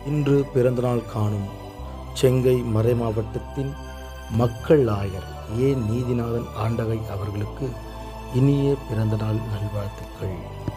இன்று பிறந்தநாள் காணும் செங்கை மறைமாவட்டத்தின் மக்கள் ஆயர் ஏ நீதிநாதன் ஆண்டகை அவர்களுக்கு இனிய பிறந்தநாள் நல்வாழ்த்துக்கள்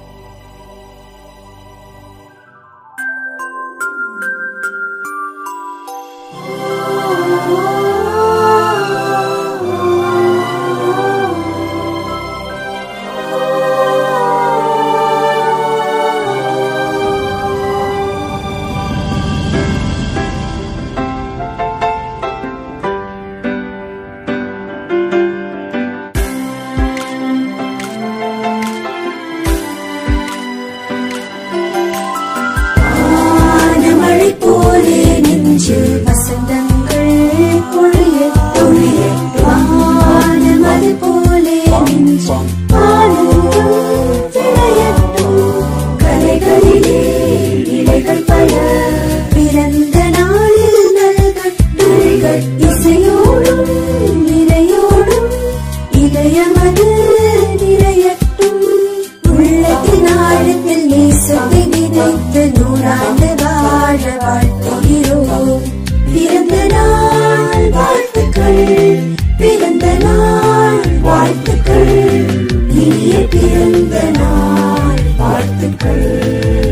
வானமழை போலே நெஞ்சில் வசந்தங்கள் பொழியட்டும். வானமழை போலே நெஞ்சில் ஆனந்தம் விளையட்டும். கலைகளிலே இலைகள் பல பிறந்த நாளில் நல்கட்டும். இசையோடும் இலையோடும் இதயமது நிறையட்டும் உள்ளத்தின் ஆழத்தில் நேசத்தை விதைத்து நூறாண்டு வாழ வாழ்த்துகிறோம் பிறந்த நாள் வாழ்த்துக்கள் பிறந்த நாள் வாழ்த்துக்கள் இனிய பிறந்த நாள் வாழ்த்துக்கள்